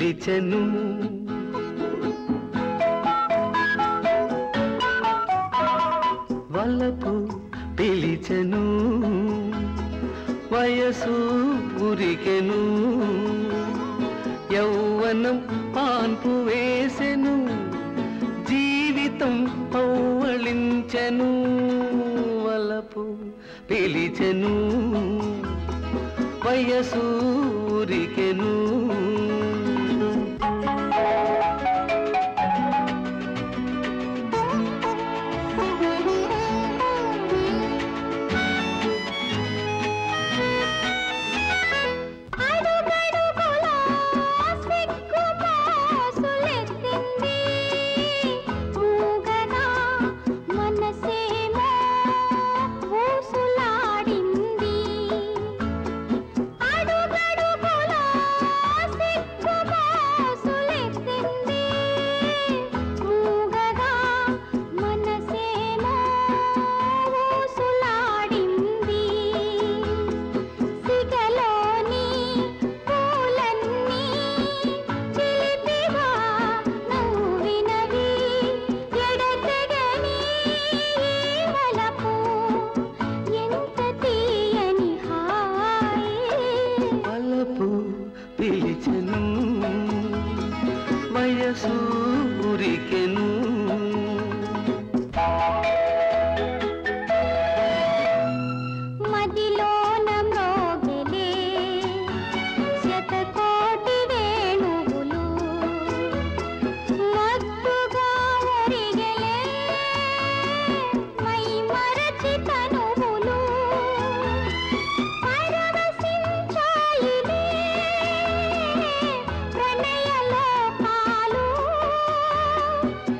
పిలిచెను వలపు పిలిచెను వయసు ఉరికెను యౌవనం పాన్పు వేసెను జీవితం పౌవళించెను వలపు పిలిచెను వయసు ఉరికెను అడుగడుగులా సిగ్గు మోసులెత్తింది. ఊగగా మనసేమో ఊసులాడింది. అడుగడుగులా సిగ్గు మోసులెత్తింది. ఊగగా మనసేమో ఊసులాడింది. సిగలోని పూలన్నీ చిలిపిగా నవ్వినవి ఎడతెగని ఈ వలపు ఎంత తీయని హాయి వలపు పిలిచెను వయసు ఉరికెను మదిలోన మ్రోగిలే శతకోటి వేణువులు మత్తుగా ఒరిగెలే మై మరచి తనువులు పరవశించాయిలే ప్రణయ లోకాలు